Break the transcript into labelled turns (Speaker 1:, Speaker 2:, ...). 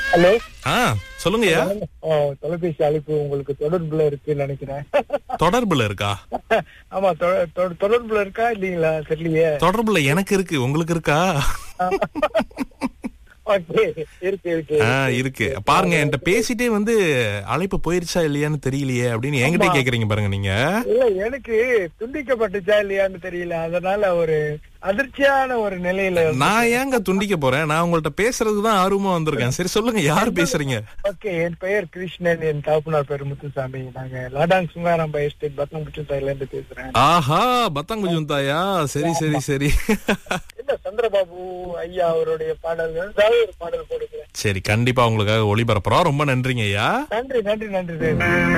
Speaker 1: hello
Speaker 2: ஆ சொல்லுங்கய்யா
Speaker 1: ஆ, தொலைபேசி அழைப்பு உங்களுக்கு தொடர்புல இருக்குன்னு நினைக்கிறேன்
Speaker 2: தொடர்புல இருக்கா
Speaker 1: ஆமா தொ- தொ- தொடர்புல இருக்கா இல்லீங்களா தெரியலையே
Speaker 2: தொடர்புல எனக்கு இருக்கு உங்களுக்கு இருக்கா
Speaker 1: ஓகே இருக்கு இருக்கு
Speaker 2: ஆ இருக்கு பாருங்க என்கிட்ட பேசிட்டே வந்து அழைப்பு போயிருச்சா இல்லையான்னு தெரியலையே அப்படின்னு என்கிட்ட கேக்குறீங்க பாருங்க நீங்க
Speaker 1: இல்ல எனக்கு துண்டிக்கப்பட்டுச்சா இல்லையான்னு தெரியல அதனால ஒரு அதிர்ச்சியான ஒரு நிலையில
Speaker 2: நான் ஏங்க துண்டிக்க போறேன் நான் உங்கள்ட்ட பேசுறதுக்கு தான் ஆர்வமா வந்திருக்கேன் சரி சொல்லுங்க யார் பேசுறீங்க
Speaker 1: ஓகே என் பெயர் கிருஷ்ணன் என் தகப்பனார் பேர் முத்துசாமி நாங்க லாடாங் சுங்காராம்பா எஸ்டேட் பத்தம்புச்சந்தாயில இருந்து பேசுறேன்
Speaker 2: ஆஹா பத்தாங்குஜம் தாயா சரி சரி சரி
Speaker 1: என்ன சந்திரபாபு ஐயா அவருடைய பாடல்கள் ஏதாவது ஒரு பாடல் போடுங்க
Speaker 2: சரி கண்டிப்பா உங்களுக்காக ஒளிபரப்புறோம் ரொம்ப நன்றிங்க ஐயா
Speaker 1: நன்றி நன்றி நன்றி நன்றி